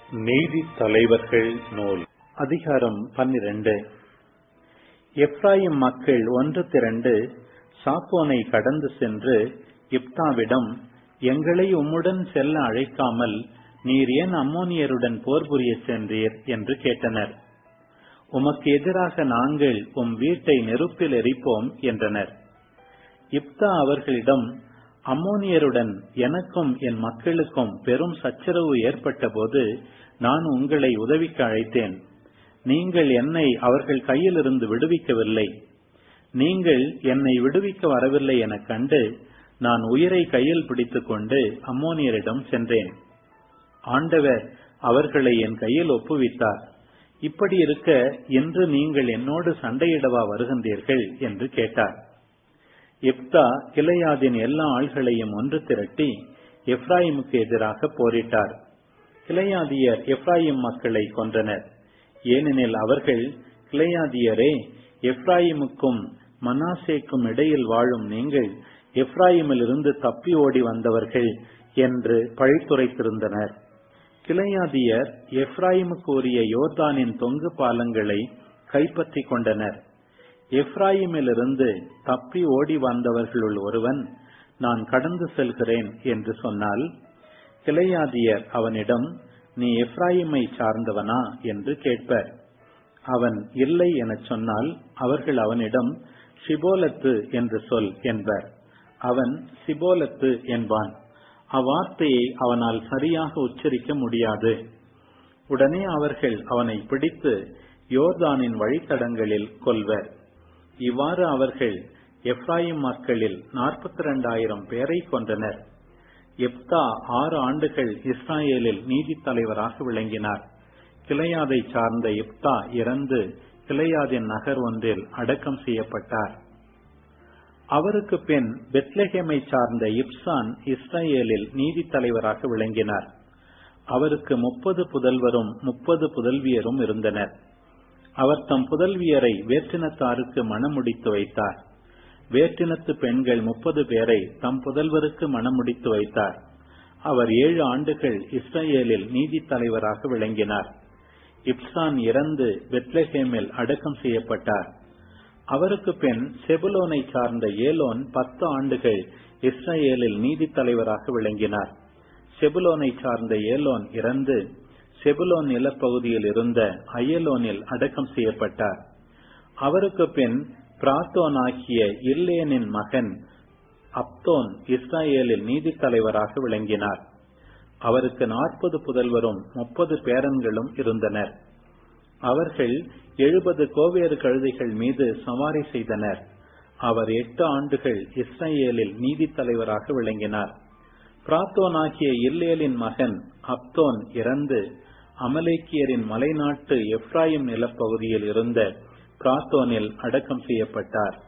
நீதித் தலைவர்கள் நூல் அதிகாரம் பன்னிரண்டு எப்ராயிம் மக்கள் ஒன்று திரண்டு சாப்போனை கடந்து சென்று இப்தாவிடம் எங்களை உம்முடன் செல்ல அழைக்காமல் நீர் ஏன் அம்மோனியருடன் போர் புரிய சென்றீர் என்று கேட்டனர் உமக்கு எதிராக நாங்கள் உம் வீட்டை நெருப்பில் எரிப்போம் என்றனர் இப்தா அவர்களிடம் அம்மோனியருடன் எனக்கும் என் மக்களுக்கும் பெரும் சச்சரவு ஏற்பட்டபோது நான் உங்களை உதவிக்கு அழைத்தேன் நீங்கள் என்னை அவர்கள் கையிலிருந்து விடுவிக்கவில்லை நீங்கள் என்னை விடுவிக்க வரவில்லை எனக் கண்டு நான் உயிரை கையில் பிடித்துக் கொண்டு அம்மோனியரிடம் சென்றேன் ஆண்டவர் அவர்களை என் கையில் ஒப்புவித்தார் இப்படி இருக்க இன்று நீங்கள் என்னோடு சண்டையிடவா வருகின்றீர்கள் என்று கேட்டார் இப்தா கிளையாதின் எல்லா ஆள்களையும் ஒன்று திரட்டி எப்ராயிமுக்கு எதிராக போரிட்டார் கிளையாதியர் எப்ராயிம் மக்களை கொன்றனர் ஏனெனில் அவர்கள் கிளையாதியரே எப்ராயிமுக்கும் மனாசேக்கும் இடையில் வாழும் நீங்கள் எப்ராயிமிலிருந்து தப்பி ஓடி வந்தவர்கள் என்று பழித்துரைத்திருந்தனர் கிளையாதியர் எப்ராயிமுக்கு உரிய யோர்தானின் தொங்கு பாலங்களை கைப்பற்றி கொண்டனர் எப்ராயிமிலிருந்து தப்பி ஓடி வந்தவர்களுள் ஒருவன் நான் கடந்து செல்கிறேன் என்று சொன்னால் கிளையாதியர் அவனிடம் நீ எப்ராயிமை சார்ந்தவனா என்று கேட்பர் அவன் இல்லை எனச் சொன்னால் அவர்கள் அவனிடம் சிபோலத்து என்று சொல் என்பர் அவன் சிபோலத்து என்பான் அவ்வார்த்தையை அவனால் சரியாக உச்சரிக்க முடியாது உடனே அவர்கள் அவனை பிடித்து யோர்தானின் வழித்தடங்களில் கொல்வர் இவ்வாறு அவர்கள் எப்ராயிம் மக்களில் நாற்பத்தி இரண்டாயிரம் பேரை கொன்றனர் எப்தா ஆறு ஆண்டுகள் இஸ்ராயேலில் நீதி தலைவராக விளங்கினார் கிளையாதை சார்ந்த எப்தா இறந்து கிளையாதின் நகர் ஒன்றில் அடக்கம் செய்யப்பட்டார் அவருக்கு பின் பெத்லஹேமை சார்ந்த இப்சான் இஸ்ரேலில் நீதி தலைவராக விளங்கினார் அவருக்கு முப்பது புதல்வரும் முப்பது புதல்வியரும் இருந்தனர் அவர் தம் புதல்வியரை வேற்றினத்தாருக்கு மணமுடித்து வைத்தார் வேற்றினத்து பெண்கள் முப்பது பேரை தம் புதல்வருக்கு மணமுடித்து வைத்தார் அவர் ஏழு ஆண்டுகள் இஸ்ரேலில் நீதி தலைவராக விளங்கினார் இப்சான் இறந்து பெத்லஹேமில் அடக்கம் செய்யப்பட்டார் அவருக்கு பின் செபுலோனை சார்ந்த ஏலோன் பத்து ஆண்டுகள் இஸ்ரேலில் நீதி தலைவராக விளங்கினார் செபுலோனை சார்ந்த ஏலோன் இறந்து செபுலோன் நிலப்பகுதியில் இருந்த அயலோனில் அடக்கம் செய்யப்பட்டார் அவருக்கு பின் பிராத்தோன் ஆகிய இல்லேனின் மகன் அப்தோன் இஸ்ரேலில் நீதி தலைவராக விளங்கினார் அவருக்கு நாற்பது புதல்வரும் முப்பது பேரன்களும் இருந்தனர் அவர்கள் எழுபது கோவேறு கழுதைகள் மீது சவாரி செய்தனர் அவர் எட்டு ஆண்டுகள் இஸ்ரேலில் நீதி தலைவராக விளங்கினார் பிராத்தோன் ஆகிய இல்லேலின் மகன் அப்தோன் இறந்து அமலேக்கியரின் மலைநாட்டு எப்ராயிம் நிலப்பகுதியில் இருந்த பிராத்தோனில் அடக்கம் செய்யப்பட்டார்